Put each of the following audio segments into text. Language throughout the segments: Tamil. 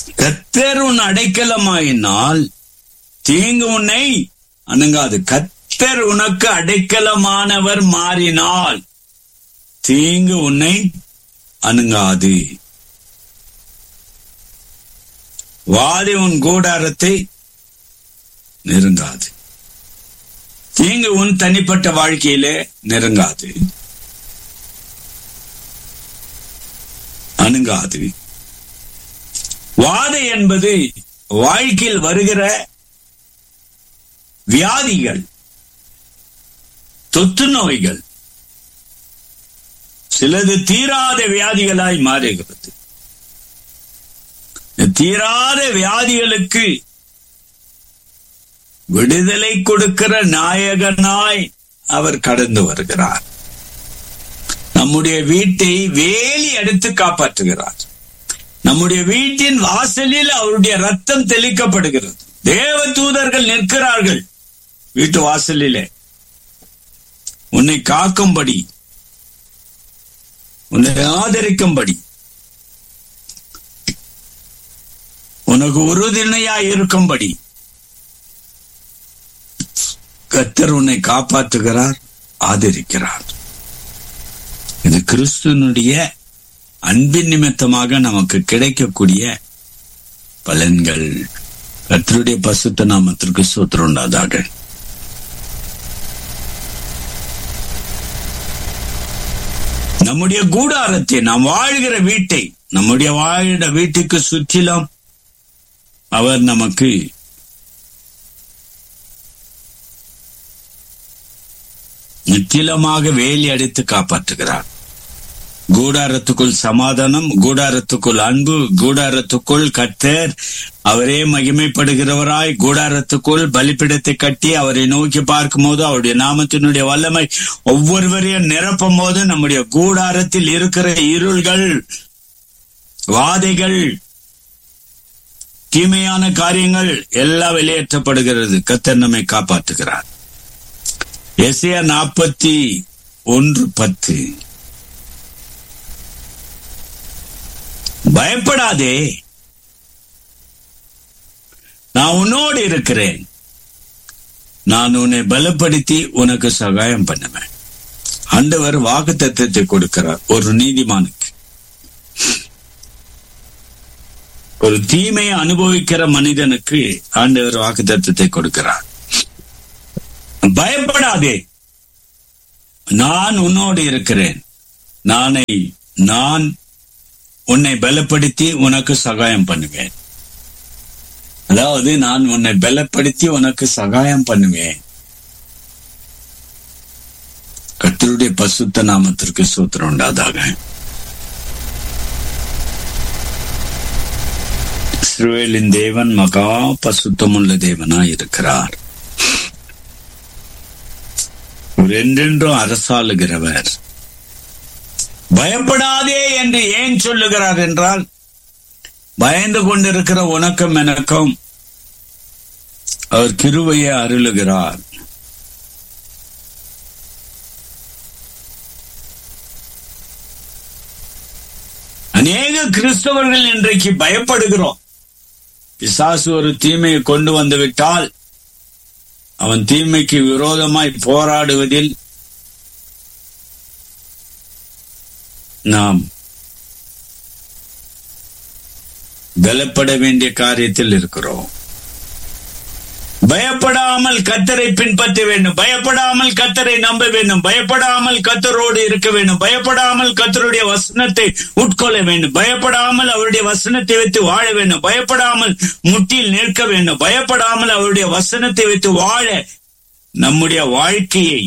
கத்தர் உன் அடைக்கலமாயினால் தீங்கு உன்னை அணுங்காது கத்தர் உனக்கு அடைக்கலமானவர் மாறினால் தீங்கு உன்னை அணுங்காது வாதி உன் கூடாரத்தை நெருங்காது தீங்கு உன் தனிப்பட்ட வாழ்க்கையிலே நெருங்காது அணுங்காது வாதை என்பது வாழ்க்கையில் வருகிற வியாதிகள் தொற்று நோய்கள் சிலது தீராத வியாதிகளாய் மாறுகிறது தீராத வியாதிகளுக்கு விடுதலை கொடுக்கிற நாயகனாய் அவர் கடந்து வருகிறார் நம்முடைய வீட்டை வேலி அடித்து காப்பாற்றுகிறார் நம்முடைய வீட்டின் வாசலில் அவருடைய ரத்தம் தெளிக்கப்படுகிறது தேவ தூதர்கள் நிற்கிறார்கள் வீட்டு வாசலிலே உன்னை காக்கும்படி உன்னை ஆதரிக்கும்படி உனக்கு உறுதுணையா இருக்கும்படி கத்தர் உன்னை காப்பாற்றுகிறார் ஆதரிக்கிறார் இது கிறிஸ்துவனுடைய அன்பின் நிமித்தமாக நமக்கு கிடைக்கக்கூடிய பலன்கள் கத்தருடைய பசுத்த நாமத்திற்கு சூத்திரம் உண்டாதாக நம்முடைய கூடாரத்தை நாம் வாழ்கிற வீட்டை நம்முடைய வாழ்கிற வீட்டுக்கு சுற்றிலும் அவர் நமக்கு நித்திலமாக வேலி அடித்து காப்பாற்றுகிறார் கூடாரத்துக்குள் சமாதானம் கூடாரத்துக்குள் அன்பு கூடாரத்துக்குள் கத்தர் அவரே மகிமைப்படுகிறவராய் கூடாரத்துக்குள் பலிப்பிடத்தை கட்டி அவரை நோக்கி பார்க்கும் போது அவருடைய நாமத்தினுடைய வல்லமை ஒவ்வொருவரையும் நிரப்பும் போது நம்முடைய கூடாரத்தில் இருக்கிற இருள்கள் வாதைகள் தீமையான காரியங்கள் எல்லாம் வெளியேற்றப்படுகிறது கத்தர் நம்மை காப்பாற்றுகிறார் எஸ்ஏ நாற்பத்தி ஒன்று பத்து பயப்படாதே நான் உன்னோடு இருக்கிறேன் நான் உன்னை பலப்படுத்தி உனக்கு சகாயம் பண்ணுவேன் ஆண்டவர் வாக்கு தத்துவத்தை கொடுக்கிறார் ஒரு நீதிமானுக்கு ஒரு தீமையை அனுபவிக்கிற மனிதனுக்கு ஆண்டவர் வாக்கு தத்துவத்தை கொடுக்கிறார் பயப்படாதே நான் உன்னோடு இருக்கிறேன் நானை நான் உன்னை பலப்படுத்தி உனக்கு சகாயம் பண்ணுவேன் அதாவது நான் உன்னை பலப்படுத்தி உனக்கு சகாயம் பண்ணுவேன் கத்தருடைய பசுத்த நாமத்திற்கு சூத்திரம் உண்டாதாக இஸ்ரவேலின் தேவன் மகா பசுத்தமுள்ள தேவனாய் இருக்கிறார் என்றென்றும் அரசாளுகிறவர் பயப்படாதே என்று ஏன் சொல்லுகிறார் என்றால் பயந்து கொண்டிருக்கிற உனக்கும் எனக்கும் அவர் கிருவையை அருளுகிறார் அநேக கிறிஸ்தவர்கள் இன்றைக்கு பயப்படுகிறோம் பிசாசு ஒரு தீமையை கொண்டு வந்து விட்டால் அவன் தீமைக்கு விரோதமாய் போராடுவதில் நாம் பலப்பட வேண்டிய காரியத்தில் இருக்கிறோம் பயப்படாமல் கத்தரை பின்பற்ற வேண்டும் பயப்படாமல் கத்தரை நம்ப வேண்டும் பயப்படாமல் கத்தரோடு இருக்க வேண்டும் பயப்படாமல் கத்தருடைய வசனத்தை உட்கொள்ள வேண்டும் பயப்படாமல் அவருடைய வசனத்தை வைத்து வாழ வேண்டும் பயப்படாமல் முட்டில் நிற்க வேண்டும் பயப்படாமல் அவருடைய வசனத்தை வைத்து வாழ நம்முடைய வாழ்க்கையை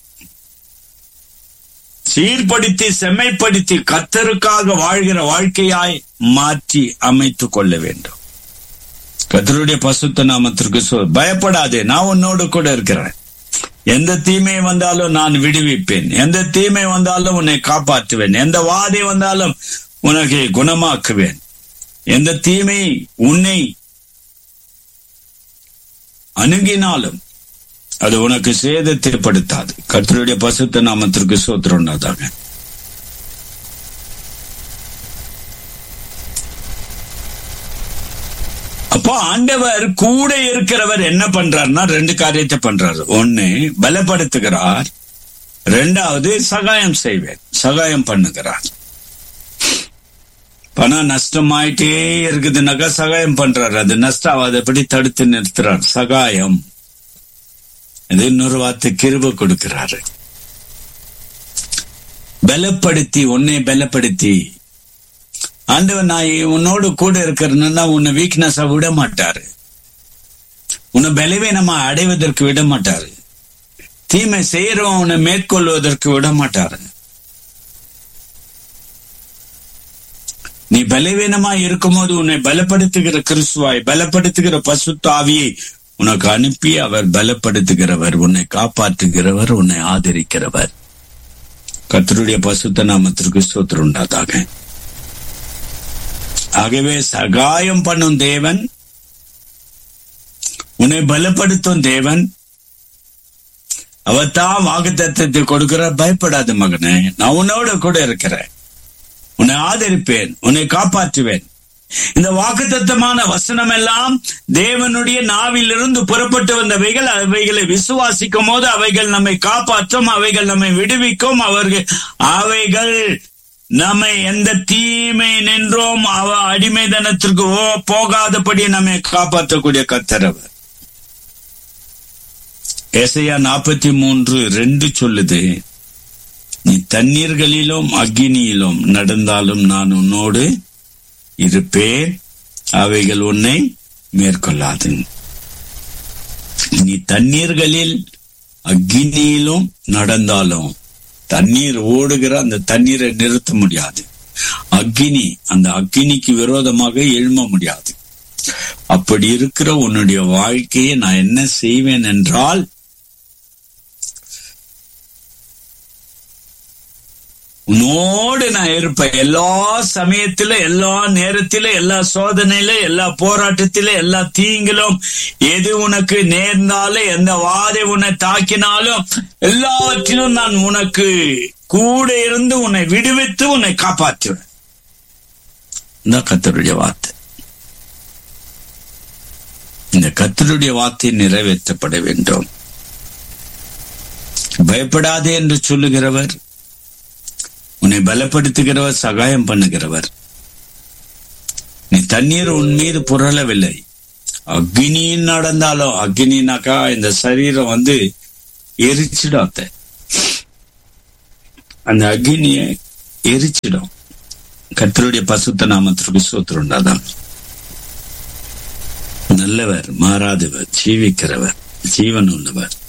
சீர்படுத்தி செம்மைப்படுத்தி கத்தருக்காக வாழ்கிற வாழ்க்கையாய் மாற்றி அமைத்துக் கொள்ள வேண்டும் கத்தருடைய பசுத்த நாமத்திற்கு சொல் பயப்படாதே நான் உன்னோடு கூட இருக்கிறேன் எந்த தீமை வந்தாலும் நான் விடுவிப்பேன் எந்த தீமை வந்தாலும் உன்னை காப்பாற்றுவேன் எந்த வாதை வந்தாலும் உனக்கு குணமாக்குவேன் எந்த தீமை உன்னை அணுகினாலும் அது உனக்கு சேதத்தை ஏற்படுத்தாது கத்தருடைய பசுத்த நாமத்திற்கு சோத்திரம் உண்டாதாக அப்போ ஆண்டவர் கூட இருக்கிறவர் என்ன பண்றாருன்னா ரெண்டு காரியத்தை பண்றாரு ஒண்ணு பலப்படுத்துகிறார் ரெண்டாவது சகாயம் செய்வேன் சகாயம் பண்ணுகிறார் பணம் நஷ்டமாயிட்டே இருக்குதுனாக்கா சகாயம் பண்றாரு அது நஷ்டம் ஆகாதபடி தடுத்து நிறுத்துறார் சகாயம் இது இன்னொரு வார்த்தை கிருப கொடுக்கிறாரு பலப்படுத்தி உன்னை பலப்படுத்தி ஆண்டவன் நான் உன்னோடு கூட இருக்கிறேன்னா உன்னை வீக்னஸா விட மாட்டாரு உன்னை பலவீனமா அடைவதற்கு விட மாட்டாரு தீமை செய்யறவன் உன்னை மேற்கொள்வதற்கு விட மாட்டாரு நீ பலவீனமா இருக்கும்போது உன்னை பலப்படுத்துகிற கிறிஸ்துவாய் பலப்படுத்துகிற பசுத்தாவியை உனக்கு அனுப்பி அவர் பலப்படுத்துகிறவர் உன்னை காப்பாற்றுகிறவர் உன்னை ஆதரிக்கிறவர் கத்தருடைய பசுத்த நாமத்திற்கு சோத்திரம் உண்டாதாக ஆகவே சகாயம் பண்ணும் தேவன் உன்னை பலப்படுத்தும் தேவன் அவர் தான் வாக்குத்தத்தை கொடுக்கிறார் பயப்படாத மகனே நான் உன்னோட கூட இருக்கிறேன் உன்னை ஆதரிப்பேன் உன்னை காப்பாற்றுவேன் இந்த வாக்குத்தத்தமான வசனம் எல்லாம் தேவனுடைய நாவிலிருந்து புறப்பட்டு வந்தவைகள் அவைகளை விசுவாசிக்கும் போது அவைகள் நம்மை காப்பாற்றும் அவைகள் நம்மை விடுவிக்கும் அவர்கள் அவைகள் நம்மை எந்த தீமை நின்றோம் அவ அடிமைதனத்திற்கு ஓ போகாதபடி நம்மை காப்பாற்றக்கூடிய கத்தரவர் ஏசையா நாற்பத்தி மூன்று ரெண்டு சொல்லுது நீ தண்ணீர்களிலும் அக்னியிலும் நடந்தாலும் நான் உன்னோடு இருப்பேன் அவைகள் உன்னை மேற்கொள்ளாது நீ தண்ணீர்களில் அக்னியிலும் நடந்தாலும் தண்ணீர் ஓடுகிற அந்த தண்ணீரை நிறுத்த முடியாது அக்னி அந்த அக்னிக்கு விரோதமாக எழும்ப முடியாது அப்படி இருக்கிற உன்னுடைய வாழ்க்கையை நான் என்ன செய்வேன் என்றால் உன்னோடு நான் இருப்பேன் எல்லா சமயத்தில எல்லா நேரத்தில எல்லா சோதனையில எல்லா போராட்டத்தில எல்லா தீங்கிலும் எது உனக்கு நேர்ந்தாலும் எந்த வாதை உன்னை தாக்கினாலும் எல்லாவற்றிலும் நான் உனக்கு கூட இருந்து உன்னை விடுவித்து உன்னை காப்பாற்றுவேன் இந்த கத்தருடைய வார்த்தை இந்த கத்தருடைய வார்த்தை நிறைவேற்றப்பட வேண்டும் பயப்படாதே என்று சொல்லுகிறவர் உன்னை பலப்படுத்துகிறவர் சகாயம் பண்ணுகிறவர் நீ தண்ணீர் உன் மீது புரளவில்லை அக்னியில் நடந்தாலும் அக்னினாக்கா இந்த சரீரம் வந்து எரிச்சிடும் அந்த அக்னியை எரிச்சிடும் கத்தருடைய பசுத்த நாமத்திற்கு சோத்திரம் உண்டாதான் நல்லவர் மாறாதவர் ஜீவிக்கிறவர் ஜீவன் உள்ளவர்